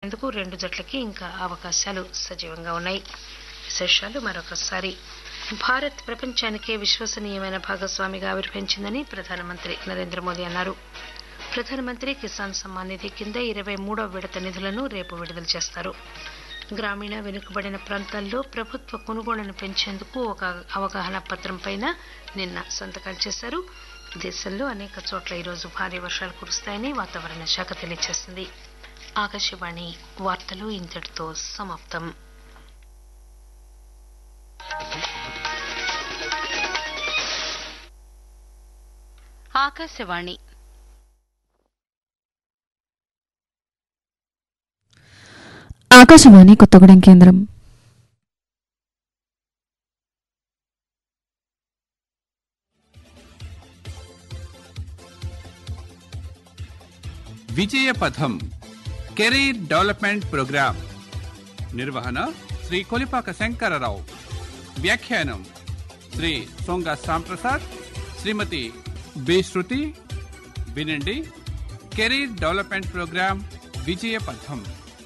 చేసేందుకు రెండు జట్లకి ఇంకా అవకాశాలు సజీవంగా ఉన్నాయి విశేషాలు మరొకసారి భారత్ ప్రపంచానికే విశ్వసనీయమైన భాగస్వామిగా ఆవిర్భవించిందని ప్రధానమంత్రి నరేంద్ర మోదీ అన్నారు ప్రధానమంత్రి కిసాన్ సమ్మాన్ నిధి కింద ఇరవై మూడో విడత నిధులను రేపు విడుదల చేస్తారు గ్రామీణ వెనుకబడిన ప్రాంతాల్లో ప్రభుత్వ కొనుగోళ్లను పెంచేందుకు ఒక అవగాహన పత్రంపైన నిన్న సంతకాలు చేశారు దేశంలో అనేక చోట్ల ఈరోజు భారీ వర్షాలు కురుస్తాయని వాతావరణ శాఖ తెలియజేసింది ఆకాశవాణి వార్తలు ఇంతటితో సమాప్తం ఆకాశవాణి ఆకాశవాణి కొత్తగూడెం కేంద్రం విజయపథం కెరీర్ డెవలప్మెంట్ ప్రోగ్రాం నిర్వహణ శ్రీ కొలిపాక శంకరరావు వ్యాఖ్యానం శ్రీ సొంగ సాంప్రసాద్ శ్రీమతి బి శృతి వినండి కెరీర్ డెవలప్మెంట్ ప్రోగ్రాం విజయపథం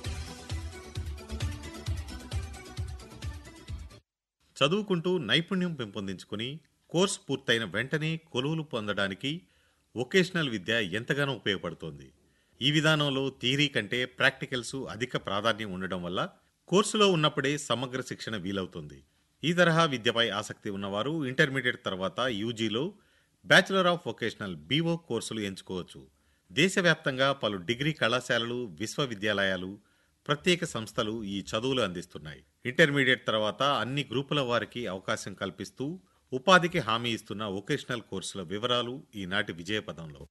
చదువుకుంటూ నైపుణ్యం పెంపొందించుకుని కోర్సు పూర్తయిన వెంటనే కొలువులు పొందడానికి వొకేషనల్ విద్య ఎంతగానో ఉపయోగపడుతోంది ఈ విధానంలో థియరీ కంటే ప్రాక్టికల్స్ అధిక ప్రాధాన్యం ఉండడం వల్ల కోర్సులో ఉన్నప్పుడే సమగ్ర శిక్షణ వీలవుతుంది ఈ తరహా విద్యపై ఆసక్తి ఉన్నవారు ఇంటర్మీడియట్ తర్వాత యూజీలో బ్యాచిలర్ ఆఫ్ వొకేషనల్ బీవో కోర్సులు ఎంచుకోవచ్చు దేశవ్యాప్తంగా పలు డిగ్రీ కళాశాలలు విశ్వవిద్యాలయాలు ప్రత్యేక సంస్థలు ఈ చదువులు అందిస్తున్నాయి ఇంటర్మీడియట్ తర్వాత అన్ని గ్రూపుల వారికి అవకాశం కల్పిస్తూ ఉపాధికి హామీ ఇస్తున్న వొకేషనల్ కోర్సుల వివరాలు ఈనాటి విజయపదంలో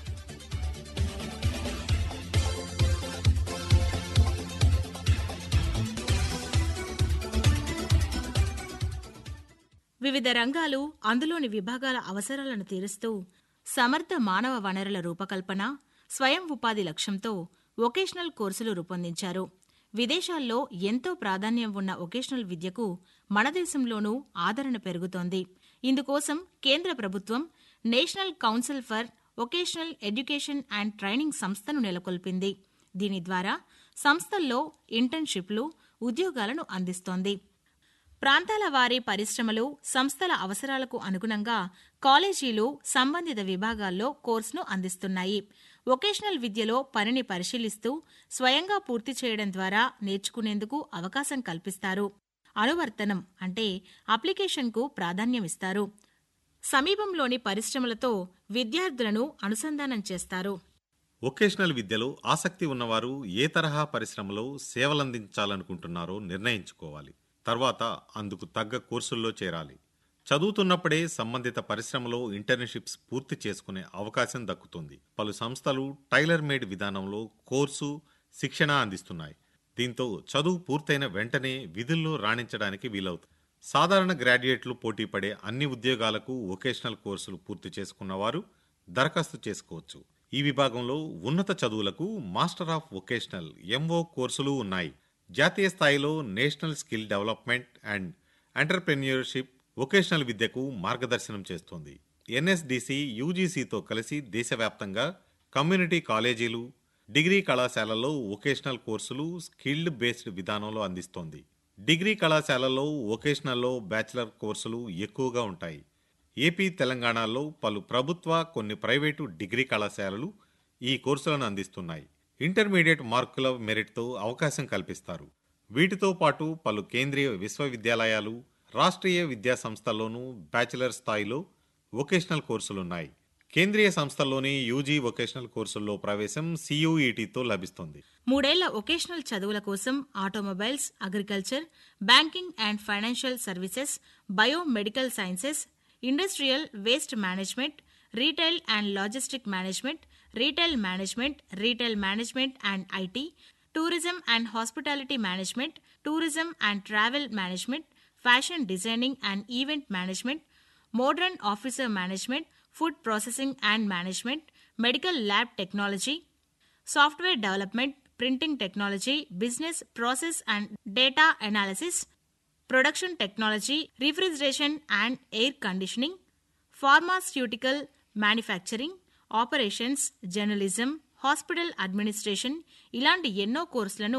వివిధ రంగాలు అందులోని విభాగాల అవసరాలను తీరుస్తూ సమర్థ మానవ వనరుల రూపకల్పన స్వయం ఉపాధి లక్ష్యంతో వొకేషనల్ కోర్సులు రూపొందించారు విదేశాల్లో ఎంతో ప్రాధాన్యం ఉన్న వొకేషనల్ విద్యకు మన దేశంలోనూ ఆదరణ పెరుగుతోంది ఇందుకోసం కేంద్ర ప్రభుత్వం national council for vocational education and training సంస్థను నెలకొల్పింది దీని ద్వారా సంస్థల్లో ఇంటర్న్షిప్లు ఉద్యోగాలను అందిస్తోంది ప్రాంతాల వారీ పరిశ్రమలు సంస్థల అవసరాలకు అనుగుణంగా కాలేజీలు సంబంధిత విభాగాల్లో కోర్సును అందిస్తున్నాయి వొకేషనల్ విద్యలో పనిని పరిశీలిస్తూ స్వయంగా పూర్తి చేయడం ద్వారా నేర్చుకునేందుకు అవకాశం కల్పిస్తారు అనువర్తనం అంటే అప్లికేషన్కు ప్రాధాన్యమిస్తారు సమీపంలోని పరిశ్రమలతో విద్యార్థులను అనుసంధానం చేస్తారు వొకేషనల్ విద్యలో ఆసక్తి ఉన్నవారు ఏ తరహా పరిశ్రమలో సేవలందించాలనుకుంటున్నారో నిర్ణయించుకోవాలి తర్వాత అందుకు తగ్గ కోర్సుల్లో చేరాలి చదువుతున్నప్పుడే సంబంధిత పరిశ్రమలో ఇంటర్న్షిప్స్ పూర్తి చేసుకునే అవకాశం దక్కుతుంది పలు సంస్థలు టైలర్ మేడ్ విధానంలో కోర్సు శిక్షణ అందిస్తున్నాయి దీంతో చదువు పూర్తయిన వెంటనే విధుల్లో రాణించడానికి వీలవుతుంది సాధారణ గ్రాడ్యుయేట్లు పోటీ పడే అన్ని ఉద్యోగాలకు వొకేషనల్ కోర్సులు పూర్తి చేసుకున్నవారు దరఖాస్తు చేసుకోవచ్చు ఈ విభాగంలో ఉన్నత చదువులకు మాస్టర్ ఆఫ్ వొకేషనల్ ఎంఓ కోర్సులు ఉన్నాయి జాతీయ స్థాయిలో national skill development and entrepreneurship vocational విద్యకు మార్గదర్శనం చేస్తోంది ఎన్ఎస్డిసి యూజీసీతో కలిసి దేశవ్యాప్తంగా కమ్యూనిటీ కాలేజీలు డిగ్రీ కళాశాలల్లో వొకేషనల్ కోర్సులు స్కిల్డ్ బేస్డ్ విధానంలో అందిస్తోంది డిగ్రీ కళాశాలల్లో వొకేషనల్లో బ్యాచిలర్ కోర్సులు ఎక్కువగా ఉంటాయి ఏపీ తెలంగాణలో పలు ప్రభుత్వ కొన్ని ప్రైవేటు డిగ్రీ కళాశాలలు ఈ కోర్సులను అందిస్తున్నాయి ఇంటర్మీడియట్ మార్కుల మెరిట్తో అవకాశం కల్పిస్తారు వీటితో పాటు పలు కేంద్రీయ విశ్వవిద్యాలయాలు రాష్ట్రీయ విద్యా సంస్థల్లోనూ బ్యాచిలర్ స్థాయిలో వొకేషనల్ కోర్సులున్నాయి కేంద్రీయ సంస్థల్లోని యూజీ వొకేషనల్ కోర్సుల్లో ప్రవేశం సియూఈటీతో లభిస్తుంది మూడేళ్ల వొకేషనల్ చదువుల కోసం automobiles agriculture banking and financial services biomedical sciences industrial waste management retail and logistic management retail management retail management and IT tourism and hospitality management tourism and travel management fashion designing and event management modern officer management food processing and management medical lab technology software development printing technology business process and data analysis production technology refrigeration and air conditioning pharmaceutical manufacturing operations journalism hospital administration ఇలాంటి ఎన్నో కోర్సులను